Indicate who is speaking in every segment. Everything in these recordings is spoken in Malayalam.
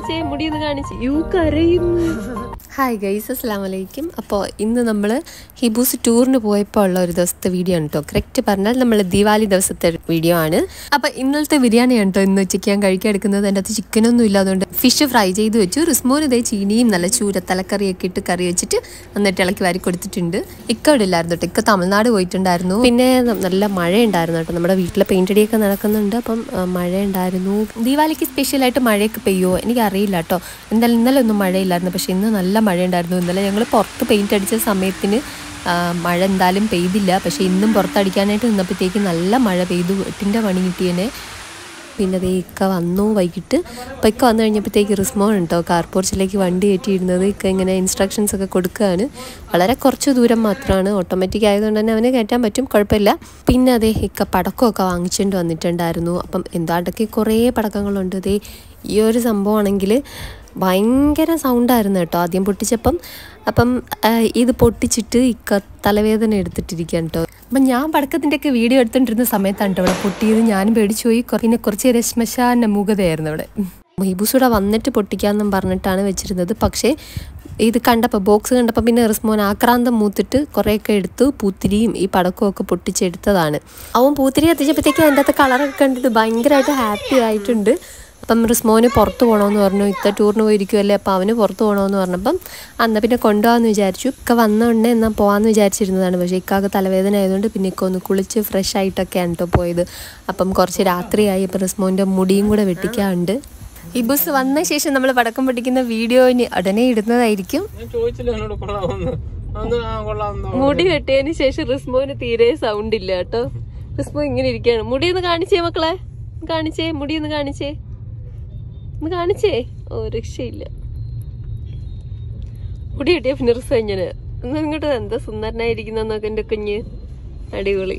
Speaker 1: കാണിച്ചേ മുടി ഒന്ന് കാണിച്ച് യു കരയുന്നു
Speaker 2: ഹായ് ഗൈസ് അസ്സാം വലൈക്കും അപ്പോൾ ഇന്ന് നമ്മൾ ഹിബൂസ് ടൂറിന് പോയപ്പോൾ ഉള്ള ഒരു ദിവസത്തെ വീഡിയോ ആണ് കേട്ടോ കറക്റ്റ് പറഞ്ഞാൽ നമ്മൾ ദിവാലി ദിവസത്തെ വീഡിയോ ആണ് അപ്പോൾ ഇന്നലത്തെ ബിരിയാണിയാണ് കേട്ടോ ഇന്ന് ഉച്ചയ്ക്ക് ഞാൻ കഴിക്കാൻ എടുക്കുന്നത് എൻ്റെ അകത്ത് ചിക്കനൊന്നും ഇല്ല അതുകൊണ്ട് ഫിഷ് ഫ്രൈ ചെയ്ത് വെച്ചു റിസ്മോൻ ഇതേ ചീനിയും നല്ല ചൂര തലക്കറിയൊക്കെ ഇട്ട് കറി വെച്ചിട്ട് എന്നിട്ട് ഇളക്കി വാരി കൊടുത്തിട്ടുണ്ട് ഇക്ക ഇവിടെ ഇല്ലായിരുന്നു കേട്ടോ ഇക്ക തമിഴ്നാട് പോയിട്ടുണ്ടായിരുന്നു പിന്നെ നല്ല മഴ ഉണ്ടായിരുന്നു കേട്ടോ നമ്മുടെ വീട്ടിലെ പെയിന്റ് അടിയൊക്കെ നടക്കുന്നുണ്ട് അപ്പം ആ, മഴ ഉണ്ടായിരുന്നു ദീപാവലിക്ക് സ്പെഷ്യലായിട്ട് മഴയൊക്കെ പെയ്യുമോ എനിക്കറിയില്ല കേട്ടോ എന്തായാലും ഇന്നലെ ഒന്നും മഴയില്ലായിരുന്നു പക്ഷെ ഇന്ന് നല്ല മഴ ഉണ്ടായിരുന്നു ഇന്നലെ ഞങ്ങൾ പുറത്ത് പെയിന്റ് അടിച്ച സമയത്തിന് ആ, മഴ എന്തായാലും പെയ്തില്ല പക്ഷെ ഇന്നും പുറത്തടിക്കാനായിട്ട് നിന്നപ്പോഴത്തേക്ക് നല്ല മഴ പെയ്തു എട്ടിൻ്റെ പണി കിട്ടിയതിനെ പിന്നെ ദേ ഇക്ക വന്നു വൈകിട്ട് അപ്പോൾ ഇക്ക വന്നു കഴിഞ്ഞപ്പോഴത്തേക്ക് റിസ്മോൺ ഉണ്ടോ കാർ പോർച്ചിലേക്ക് വണ്ടി കയറ്റിയിരുന്നത് ഇക്ക ഇങ്ങനെ ഇൻസ്ട്രക്ഷൻസ് ഒക്കെ കൊടുക്കുകയാണ് വളരെ കുറച്ച് ദൂരം മാത്രമാണ് ഓട്ടോമാറ്റിക് ആയതുകൊണ്ട് തന്നെ അവന് കയറ്റാൻ പറ്റും കുഴപ്പമില്ല പിന്നെ അതേ ഇക്ക പടക്കമൊക്കെ വാങ്ങിച്ചുകൊണ്ട് വന്നിട്ടുണ്ടായിരുന്നു അപ്പം എന്താണ്ടൊക്കെ കുറേ പടക്കങ്ങളുണ്ട് ദേ ഈ ഒരു സംഭവമാണെങ്കിൽ ഭയങ്കര സൗണ്ടായിരുന്നു കേട്ടോ ആദ്യം പൊട്ടിച്ചപ്പം അപ്പം ആ, ഇത് പൊട്ടിച്ചിട്ട് ഇക്ക തലവേദന എടുത്തിട്ടിരിക്കുകയാണ് കേട്ടോ അപ്പം ഞാൻ പടക്കത്തിൻ്റെയൊക്കെ വീഡിയോ എടുത്തോണ്ടിരുന്ന സമയത്താണ് കേട്ടോ ഇവിടെ പൊട്ടിയത് ഞാനും പേടിച്ചു പോയി കൊ- പിന്നെ കുറച്ച് നേരം ശ്മശാന മൂകതയായിരുന്നു അവിടെ മഹിബൂസൂടെ വന്നിട്ട് പൊട്ടിക്കാമെന്നും പറഞ്ഞിട്ടാണ് വെച്ചിരുന്നത് പക്ഷേ ഇത് കണ്ടപ്പോൾ ബോക്സ് കണ്ടപ്പോൾ പിന്നെ റിസ്മോൻ ആക്രാന്തം മൂത്തിട്ട് കുറേയൊക്കെ എടുത്ത് പൂത്തിരിയും ഈ പടക്കവും ഒക്കെ പൊട്ടിച്ചെടുത്തതാണ് അവൻ പൂത്തിരി കത്തിച്ചപ്പോഴത്തേക്ക് അതിൻ്റെ അകത്ത് കളറൊക്കെ കണ്ടിട്ട് ഭയങ്കരമായിട്ട് ഹാപ്പി ആയിട്ടുണ്ട് അപ്പം റിസ്മോന് പുറത്ത് പോകണമെന്ന് പറഞ്ഞു ഇത്ത ടൂറിന് പോയിരിക്കുമല്ലേ അപ്പം അവന് പുറത്ത് പോകണമെന്ന് പറഞ്ഞപ്പം അന്ന് പിന്നെ കൊണ്ടുപോകാമെന്ന് വിചാരിച്ചു ഇക്ക വന്ന ഉടനെ എന്നാൽ പോകാമെന്ന് വിചാരിച്ചിരുന്നതാണ് പക്ഷേ ഇക്കാക്ക് തലവേദന ആയതുകൊണ്ട് പിന്നെ ഇക്ക ഒന്ന് കുളിച്ച് ഫ്രഷ് ആയിട്ടൊക്കെയാണ് കേട്ടോ പോയത് അപ്പം കുറച്ച് രാത്രിയായി അപ്പം റിസ്മോൻ്റെ മുടിയും കൂടെ വെട്ടിക്കാറുണ്ട് ഈ ബസ് വന്ന ശേഷം നമ്മൾ പടക്കം പൊട്ടിക്കുന്ന വീഡിയോ ഇനി ഉടനെ ഇടുന്നതായിരിക്കും
Speaker 3: ഞാൻ ചോദിച്ചില്ല എന്നോട് കൊള്ളാമെന്ന് അന്ന് ആ കൊള്ളാമെന്ന്
Speaker 1: മുടി വെട്ടിയതിന് ശേഷം റിസ്മോന് തീരെ സൗണ്ട് ഇല്ല കേട്ടോ റിസ്മോ ഇങ്ങനെ ഇരിക്കുകയാണ് മുടി ഒന്ന് കാണിച്ചേ മക്കളെ കാണിച്ചേ മുടി ഒന്ന് കാണിച്ചേ ഒന്ന് കാണിച്ചേ ഓ രക്ഷയില്ല മുടി വെട്ടിയ പിന്നെ റിസ് ഇങ്ങനെ ഒന്ന് ഇങ്ങോട്ട് എന്താ സുന്ദരനായിരിക്കുന്നൊക്കെ എന്റെ കുഞ്ഞ് അടിപൊളി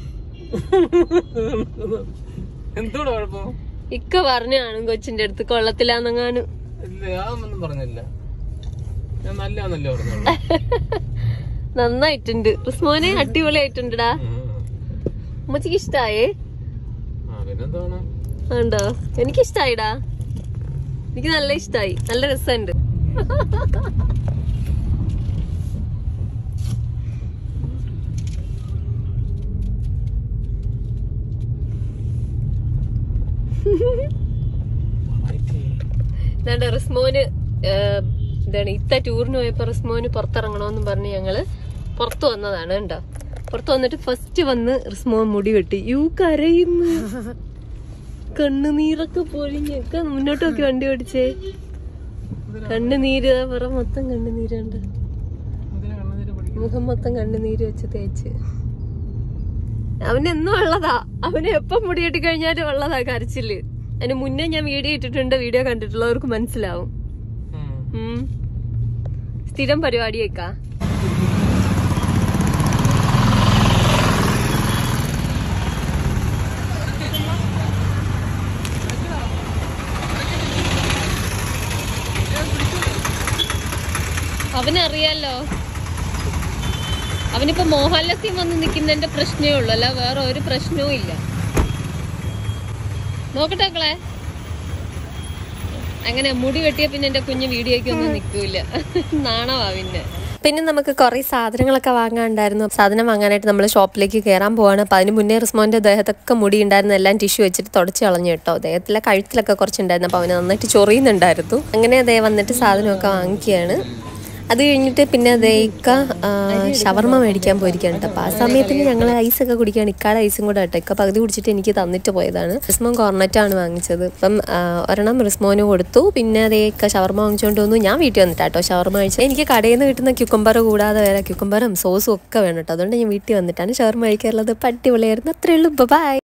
Speaker 3: എന്തോടെ കുഴപ്പം
Speaker 1: ഇക്ക പറഞ്ഞാണ് കൊച്ചിന്റെ അടുത്ത് കൊള്ളത്തില്ലാന്നെങ്ങാനും
Speaker 3: ഇല്ല ഞാനൊന്നും പറഞ്ഞില്ല ഞാൻ നല്ലാന്നല്ലേ പറഞ്ഞോളൂ
Speaker 1: നന്നായിട്ടുണ്ട് റിസ്മോനെ അടിപൊളിയായിട്ടുണ്ടടാ ഉമ്മച്ചിക്ക് ഇഷ്ടായേ
Speaker 3: ആ പിന്നെന്താണ്
Speaker 1: ഉണ്ടോ എനിക്ക് ഇഷ്ടായിടാ എനിക്ക് നല്ല ഇഷ്ടായി നല്ല രസമുണ്ട് എന്താണ്ട് റിസ്മോന് ഏഹ്, എന്താണ് ഇത്ത ടൂറിന് പോയപ്പോ റിസ്മോന് പുറത്തിറങ്ങണമെന്നും പറഞ്ഞ് ഞങ്ങള് പുറത്ത് വന്നതാണ് കേട്ടോ പുറത്ത് വന്നിട്ട് ഫസ്റ്റ് വന്ന് റിസ്മോൻ മുടി വെട്ടി യു കരയുന്നു കണ്ണുനീരൊക്കെ പൊഴിഞ്ഞൊക്കെ മുന്നോട്ട് നോക്കി വണ്ടി ഓടിച്ചേ കണ്ണുനീര് പറ മൊത്തം കണ്ണുനീരുണ്ട്
Speaker 3: എന്തിനാ കണ്ണുനീര് പഠിക്കുന്നത്
Speaker 1: മുഖം മൊത്തം കണ്ണുനീര് വെച്ച് തേച്ച് അവനെന്നും ഉള്ളതാ അവന് എപ്പം മുടി കെട്ടി കഴിഞ്ഞാലും ഉള്ളതാ കരച്ചില് അതിന് മുന്നേ ഞാൻ വീഡിയോ ഇട്ടിട്ടുണ്ട് വീഡിയോ കണ്ടിട്ടുള്ളവർക്ക് മനസ്സിലാവും ഉം. സ്ഥിരം പരിപാടിയേക്കാ അവനറിയാലോ അവനിപ്പോ മോഹൻലസ്യം വന്ന് നിൽക്കുന്നതിന്റെ പ്രശ്നമേ ഉള്ളൂ അല്ല വേറെ ഒരു പ്രശ്നവും ഇല്ല നോക്കട്ടെ മക്കളെ അങ്ങനെ മുടി വെട്ടിയ പിന്നെ എന്റെ കുഞ്ഞ് വീഡിയോയ്ക്ക് ഒന്നും നിൽക്കൂല നാണവാ പിന്നെ
Speaker 2: പിന്നെ നമുക്ക് കുറേ സാധനങ്ങളൊക്കെ വാങ്ങാനുണ്ടായിരുന്നു സാധനം വാങ്ങാനായിട്ട് നമ്മൾ ഷോപ്പിലേക്ക് കയറാൻ പോവാണ് അപ്പം അതിന് മുന്നേ റിസ്മോൻ്റെ ദേഹത്തൊക്കെ മുടി ഉണ്ടായിരുന്നു എല്ലാം ടിഷ്യൂ വെച്ചിട്ട് തുടച്ച് കളഞ്ഞു കേട്ടോ ദേഹത്തിലെ കഴുത്തിലൊക്കെ കുറച്ചുണ്ടായിരുന്നു അപ്പോൾ അവന് നന്നായിട്ട് ചൊറിയുന്നുണ്ടായിരുന്നു അങ്ങനെ അതേ വന്നിട്ട് സാധനമൊക്കെ വാങ്ങിക്കുകയാണ് അത് കഴിഞ്ഞിട്ട് പിന്നെ അതേക്ക ഷവർമ്മ മേടിക്കാൻ പോയിരിക്കുകയാണ് കേട്ടോ അപ്പോൾ ആ സമയത്തിന് ഞങ്ങൾ ഐസൊക്കെ കുടിക്കുകയാണ് ഇക്കാടെ ഐസും കൂടെ കേട്ടോ ഇക്ക പകുതി കുടിച്ചിട്ട് എനിക്ക് തന്നിട്ട് പോയതാണ് റിസ്മോൻ കോർണറ്റാണ് വാങ്ങിച്ചത് അപ്പം ആ, ഒരെണ്ണം റിസ്മോന് കൊടുത്തു പിന്നെ അതേക്ക ഷവർമ്മ വാങ്ങിച്ചുകൊണ്ട് വന്നു ഞാൻ വീട്ടിൽ വന്നിട്ടാട്ടോ ഷവർമ്മ കഴിച്ചത് എനിക്ക് കടയിൽ നിന്ന് കിട്ടുന്ന ക്യുക്കമ്പർ കൂടാതെ വേറെ ക്യുക്കമ്പറും സോസും ഒക്കെ വേണം കേട്ടോ അതുകൊണ്ട് ഞാൻ വീട്ടിൽ വന്നിട്ടാണ് ഷവർമ്മ കഴിക്കാറുള്ളത് അപ്പം അടിപൊളിയായിരുന്നു അത്രേ ഉള്ളൂ ബൈ